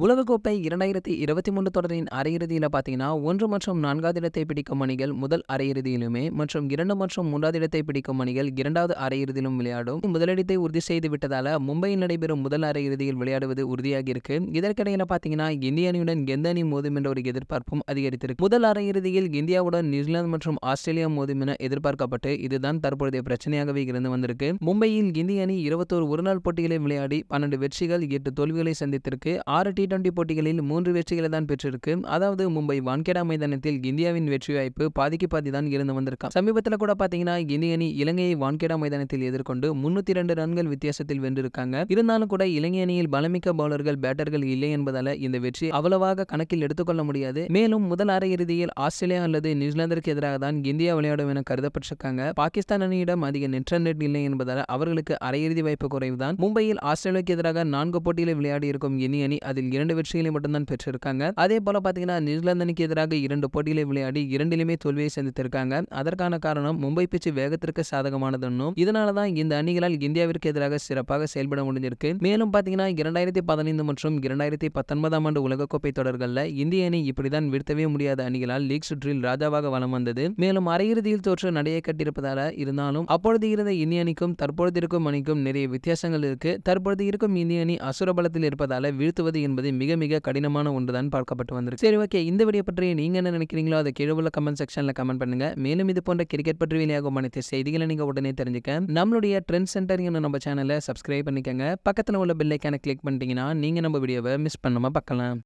உலகக்கோப்பை இரண்டாயிரத்தி இருபத்தி மூன்று தொடரின் அரையிறுதியில் பார்த்தீங்கன்னா ஒன்று மற்றும் நான்காவது இடத்தை பிடிக்கும் அணிகள் முதல் அரையிறுதியிலுமே மற்றும் இரண்டு மற்றும் மூன்றாவது இடத்தை பிடிக்கும் அணிகள் இரண்டாவது அரையிறுதியிலும் விளையாடும் முதலிடத்தை உறுதி செய்து விட்டதால மும்பையில் நடைபெறும் முதல் அரையிறுதியில் விளையாடுவது உறுதியாகி இருக்கு இதற்கிடையில பார்த்தீங்கன்னா இந்திய அணியுடன் எந்த அணி மோதும் என்ற ஒரு எதிர்பார்ப்பும் அதிகரித்திருக்கு முதல் அரையிறுதியில் இந்தியாவுடன் நியூசிலாந்து மற்றும் ஆஸ்திரேலியா மோதும் என எதிர்பார்க்கப்பட்டு இதுதான் தற்போதைய பிரச்சனையாகவே இருந்து வந்திருக்கு மும்பையில் இந்திய அணி இருபத்தோரு ஒருநாள் போட்டிகளை விளையாடி பன்னெண்டு வெற்றிகள் எட்டு தோல்விகளை சந்தித்திருக்கு ஆறு டி டுவெண்டி போட்டிகளில் மூன்று வெற்றிகளை தான் பெற்றிருக்கு அதாவது மும்பை வான்கேடா மைதானத்தில் இந்தியாவின் வெற்றி வாய்ப்பு பாதிக்கு பாதி தான் இருந்து வந்திருக்கான் சமீபத்தில் கூட பார்த்தீங்கன்னா இந்திய அணி இலங்கையை வான்கேடா மைதானத்தில் எதிர்கொண்டு முன்னூத்தி ரெண்டு ரன்கள் வித்தியாசத்தில் வென்றிருக்காங்க இருந்தாலும் கூட இலங்கை அணியில் பலமிக்க பவுலர்கள் பேட்டர்கள் இல்லை என்பதால இந்த வெற்றி அவ்வளவாக கணக்கில் எடுத்துக்கொள்ள முடியாது மேலும் முதல் அரையிறுதியில் ஆஸ்திரேலியா அல்லது நியூசிலாந்திற்கு எதிராக தான் இந்தியா விளையாடும் என கருதப்பட்டிருக்காங்க பாகிஸ்தான் அணியிடம் அதிக நெட் ரன் ரேட் இல்லை என்பதால் அவர்களுக்கு அரையிறுதி வாய்ப்பு குறைவுதான் மும்பையில் ஆஸ்திரேலியாவுக்கு எதிராக நான்கு போட்டிகளை விளையாடி இருக்கும் இந்திய அணி அதில் இரண்டு வெற்றிகளை மட்டும்தான் பெற்றிருக்காங்க அதே போல பாத்தீங்கன்னா நியூசிலாந்து அணிக்கு எதிராக இரண்டு போட்டிகளை விளையாடி இரண்டிலுமே தோல்வியை சந்தித்திருக்காங்க அதற்கான காரணம் மும்பை பிச்சு வேகத்திற்கு சாதகமானதுன்னும் இதனாலதான் இந்த அணிகளால் இந்தியாவிற்கு எதிராக சிறப்பாக செயல்பட முடிஞ்சிருக்கு மேலும் பாத்தீங்கன்னா இரண்டாயிரத்தி பதினைந்து மற்றும் இரண்டாயிரத்தி பத்தொன்பதாம் ஆண்டு உலகக்கோப்பை தொடர்களில் இந்திய அணி இப்படிதான் வீழ்த்தவே முடியாத அணிகளால் லீக் சுற்றில் ராஜாவாக வலம் வந்தது மேலும் அரையிறுதியில் தோற்று நடையை கட்டியிருப்பதால இருந்தாலும் அப்பொழுது இருந்த இந்திய அணிக்கும் தற்பொழுது இருக்கும் அணிக்கும் நிறைய வித்தியாசங்கள் இருக்கு தற்பொழுது இருக்கும் இந்திய அணி அசுர பலத்தில் இருப்பதால வீழ்த்துவது என்பது மிக மிக கடினமான ஒன்றுதான் பார்க்கப்பட்டு வந்திருக்கு சரி ஓகே இந்த வீடியோ பற்றி நீங்க என்ன நினைக்கிறீங்களோ அதை கீழே உள்ள கமெண்ட் செக்ஷன்ல கமெண்ட் பண்ணுங்க மேலும் இது போன்ற கிரிக்கெட் பற்றி வெளியாகும் அனைத்து செய்திகளை நீங்க உடனே தெரிஞ்சுக்க நம்மளுடைய ட்ரெண்ட் சென்டர் நம்ம சேனலை சப்ஸ்கிரைப் பண்ணிக்கங்க பக்கத்தில் உள்ள பெல்லைக்கான கிளிக் பண்ணிட்டீங்கன்னா நீங்க நம்ம வீடியோவை மிஸ் பண்ணாம பார்க்கலாம்